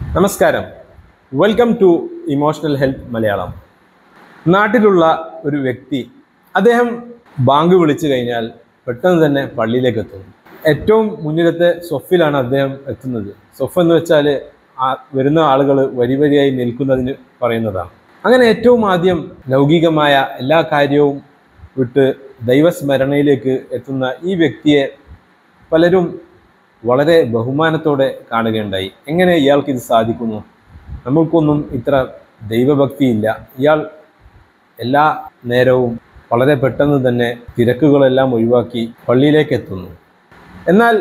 നമസ്കാരം welcome to emotional health Malayalam നാട്ടിലുള്ള ഒരു വ്യക്തി അദ്ദേഹം ബാങ്ക് വിളിച്ചു കഴിഞ്ഞാൽ പെട്ടെന്ന് തന്നെ പള്ളിയിലേക്ക് എത്തുന്നു ഏറ്റവും മുന്നിലത്തെ സൊഫിലാണ് അദ്ദേഹം എത്തുന്നത് സൊഫ് എന്ന് വെച്ചാൽ ആ വരുന്ന ആളുകൾ വരി വരിയായി നിൽക്കുന്നതിന് പറയുന്നതാണ് അങ്ങനെ ഏറ്റവും ആദ്യം ലൗകികമായ എല്ലാ കാര്യവും വിട്ട് ദൈവസ്മരണയിലേക്ക് എത്തുന്ന ഈ വ്യക്തിയെ പലരും വളരെ ബഹുമാനത്തോടെ കാണുകയുണ്ടായി എങ്ങനെ ഇയാൾക്ക് ഇത് സാധിക്കുന്നു നമ്മൾക്കൊന്നും ഇത്ര ദൈവഭക്തിയില്ല ഇയാൾ എല്ലാ നേരവും വളരെ പെട്ടെന്ന് തന്നെ തിരക്കുകളെല്ലാം ഒഴിവാക്കി പള്ളിയിലേക്ക് എത്തുന്നു എന്നാൽ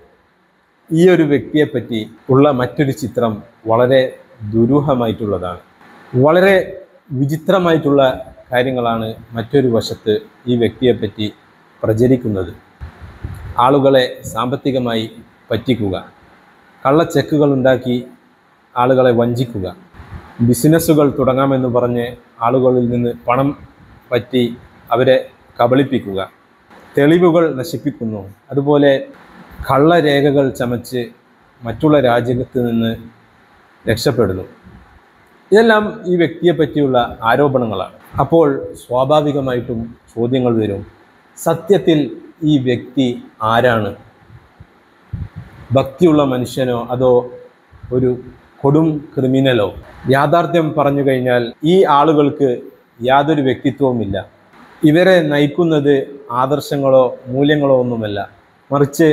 ഈ ഒരു വ്യക്തിയെപ്പറ്റി ഉള്ള മറ്റൊരു ചിത്രം വളരെ ദുരൂഹമായിട്ടുള്ളതാണ് വളരെ വിചിത്രമായിട്ടുള്ള കാര്യങ്ങളാണ് മറ്റൊരു വശത്ത് ഈ വ്യക്തിയെപ്പറ്റി പ്രചരിക്കുന്നത് ആളുകളെ സാമ്പത്തികമായി പറ്റിക്കുക കള്ളച്ചെക്കുകൾ ഉണ്ടാക്കി ആളുകളെ വഞ്ചിക്കുക ബിസിനസ്സുകൾ തുടങ്ങാമെന്ന് പറഞ്ഞ് ആളുകളിൽ നിന്ന് പണം പറ്റി അവരെ കബളിപ്പിക്കുക തെളിവുകൾ നശിപ്പിക്കുന്നു അതുപോലെ കള്ളരേഖകൾ ചമച്ച് മറ്റുള്ള രാജ്യത്ത് നിന്ന് രക്ഷപ്പെടുന്നു ഇതെല്ലാം ഈ വ്യക്തിയെ പറ്റിയുള്ള ആരോപണങ്ങളാണ് അപ്പോൾ സ്വാഭാവികമായിട്ടും ചോദ്യങ്ങൾ വരും സത്യത്തിൽ ഈ വ്യക്തി ആരാണ് ഭക്തിയുള്ള മനുഷ്യനോ അതോ ഒരു കൊടും ക്രിമിനലോ യാഥാർത്ഥ്യം പറഞ്ഞു കഴിഞ്ഞാൽ ഈ ആളുകൾക്ക് യാതൊരു വ്യക്തിത്വവുമില്ല ഇവരെ നയിക്കുന്നത് ആദർശങ്ങളോ മൂല്യങ്ങളോ ഒന്നുമല്ല മറിച്ച്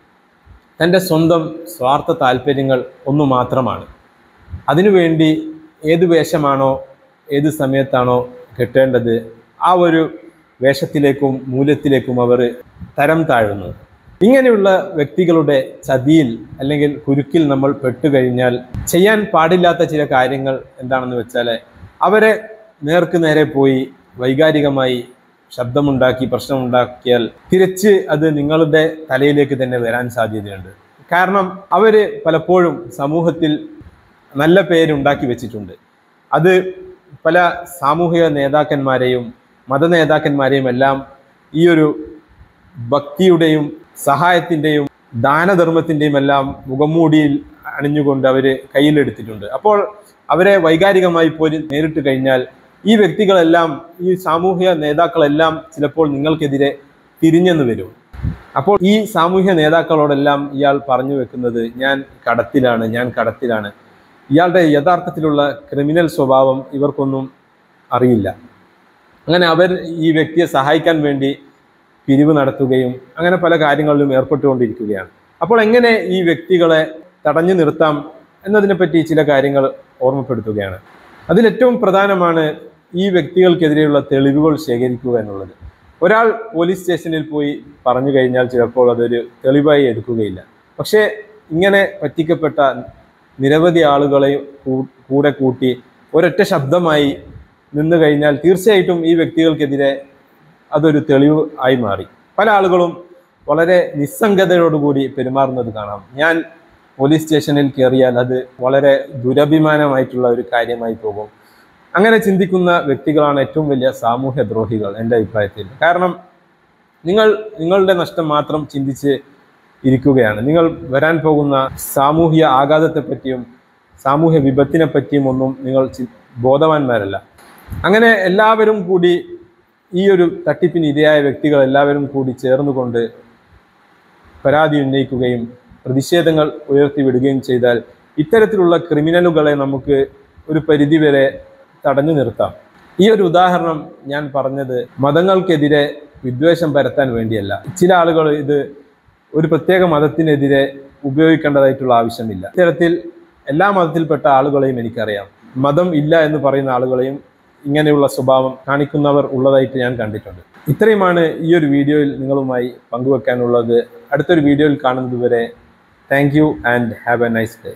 തൻ്റെ സ്വന്തം സ്വാർത്ഥ താല്പര്യങ്ങൾ ഒന്നു മാത്രമാണ് അതിനുവേണ്ടി ഏത് വേഷമാണോ ഏത് സമയത്താണോ കെട്ടേണ്ടത് ആ ഒരു വേഷത്തിലേക്കും മൂല്യത്തിലേക്കും അവർ തരം താഴുന്നു ഇങ്ങനെയുള്ള വ്യക്തികളുടെ ചതിയിൽ അല്ലെങ്കിൽ കുരുക്കിൽ നമ്മൾ പെട്ടുകഴിഞ്ഞാൽ ചെയ്യാൻ പാടില്ലാത്ത ചില കാര്യങ്ങൾ എന്താണെന്ന് വെച്ചാൽ അവരെ നേർക്ക് നേരെ പോയി വൈകാരികമായി ശബ്ദമുണ്ടാക്കി പ്രശ്നമുണ്ടാക്കിയാൽ തിരിച്ച് അത് നിങ്ങളുടെ തലയിലേക്ക് തന്നെ വരാൻ സാധ്യതയുണ്ട് കാരണം അവർ പലപ്പോഴും സമൂഹത്തിൽ നല്ല പേരുണ്ടാക്കി വെച്ചിട്ടുണ്ട് അത് പല സാമൂഹിക നേതാക്കന്മാരെയും മത നേതാക്കന്മാരെയും എല്ലാം ഈ ഒരു ഭക്തിയുടെയും സഹായത്തിൻ്റെയും ദാനധർമ്മത്തിൻ്റെയും എല്ലാം മുഖംമൂടിയിൽ അണിഞ്ഞുകൊണ്ട് അവർ കയ്യിലെടുത്തിട്ടുണ്ട് അപ്പോൾ അവരെ വൈകാരികമായി പോലും നേരിട്ട് കഴിഞ്ഞാൽ ഈ വ്യക്തികളെല്ലാം ഈ സാമൂഹിക നേതാക്കളെല്ലാം ചിലപ്പോൾ നിങ്ങൾക്കെതിരെ തിരിഞ്ഞെന്ന് വരും അപ്പോൾ ഈ സാമൂഹ്യ നേതാക്കളോടെല്ലാം ഇയാൾ പറഞ്ഞു വെക്കുന്നത് ഞാൻ കടത്തിലാണ് ഞാൻ കടത്തിലാണ് ഇയാളുടെ യഥാർത്ഥത്തിലുള്ള ക്രിമിനൽ സ്വഭാവം ഇവർക്കൊന്നും അറിയില്ല അങ്ങനെ അവർ ഈ വ്യക്തിയെ സഹായിക്കാൻ വേണ്ടി പിരിവ് നടത്തുകയും അങ്ങനെ പല കാര്യങ്ങളിലും ഏർപ്പെട്ടുകൊണ്ടിരിക്കുകയാണ് അപ്പോൾ എങ്ങനെ ഈ വ്യക്തികളെ തടഞ്ഞു നിർത്താം എന്നതിനെപ്പറ്റി ചില കാര്യങ്ങൾ ഓർമ്മപ്പെടുത്തുകയാണ് അതിലേറ്റവും പ്രധാനമാണ് ഈ വ്യക്തികൾക്കെതിരെയുള്ള തെളിവുകൾ ശേഖരിക്കുക എന്നുള്ളത് ഒരാൾ പോലീസ് സ്റ്റേഷനിൽ പോയി പറഞ്ഞു കഴിഞ്ഞാൽ ചിലപ്പോൾ അതൊരു തെളിവായി എടുക്കുകയില്ല പക്ഷേ ഇങ്ങനെ പറ്റിക്കപ്പെട്ട നിരവധി ആളുകളെ കൂ- കൂടെ കൂട്ടി ഒരൊറ്റ ശബ്ദമായി നിന്ന് കഴിഞ്ഞാൽ തീർച്ചയായിട്ടും ഈ വ്യക്തികൾക്കെതിരെ അതൊരു തെളിവ് ആയി മാറി പല ആളുകളും വളരെ നിസ്സംഗതയോടുകൂടി പെരുമാറുന്നത് കാണാം ഞാൻ പോലീസ് സ്റ്റേഷനിൽ കയറിയാൽ അത് വളരെ ദുരഭിമാനമായിട്ടുള്ള ഒരു കാര്യമായി പോകും അങ്ങനെ ചിന്തിക്കുന്ന വ്യക്തികളാണ് ഏറ്റവും വലിയ സാമൂഹ്യ ദ്രോഹികൾ എൻ്റെ അഭിപ്രായത്തിൽ കാരണം നിങ്ങൾ നിങ്ങളുടെ നഷ്ടം മാത്രം ചിന്തിച്ച് ഇരിക്കുകയാണ് നിങ്ങൾ വരാൻ പോകുന്ന സാമൂഹ്യ ആഘാതത്തെപ്പറ്റിയും സാമൂഹ്യ വിപത്തിനെ പറ്റിയും ഒന്നും നിങ്ങൾ ചി- ബോധവാന്മാരല്ല അങ്ങനെ എല്ലാവരും കൂടി ഈ ഒരു തട്ടിപ്പിന് ഇരയായ വ്യക്തികൾ എല്ലാവരും കൂടി ചേർന്നുകൊണ്ട് പരാതി ഉന്നയിക്കുകയും പ്രതിഷേധങ്ങൾ ഉയർത്തിവിടുകയും ചെയ്താൽ ഇത്തരത്തിലുള്ള ക്രിമിനലുകളെ നമുക്ക് ഒരു പരിധിവരെ തടഞ്ഞു നിർത്താം ഈ ഒരു ഉദാഹരണം ഞാൻ പറഞ്ഞത് മതങ്ങൾക്കെതിരെ വിദ്വേഷം പരത്താൻ വേണ്ടിയല്ല ചില ആളുകൾ ഇത് ഒരു പ്രത്യേക മതത്തിനെതിരെ ഉപയോഗിക്കേണ്ടതായിട്ടുള്ള ആവശ്യമില്ല ഇത്തരത്തിൽ എല്ലാ മതത്തിൽപ്പെട്ട ആളുകളെയും എനിക്കറിയാം മതം ഇല്ല എന്ന് പറയുന്ന ആളുകളെയും ഇങ്ങനെയുള്ള സ്വഭാവം കാണിക്കുന്നവർ ഉള്ളതായിട്ട് ഞാൻ കണ്ടിട്ടുണ്ട് ഇത്രയുമാണ് ഈ ഒരു വീഡിയോയിൽ നിങ്ങളുമായി പങ്കുവെക്കാനുള്ളത് അടുത്തൊരു വീഡിയോയിൽ കാണുന്നത് വരെ thank you and have a nice day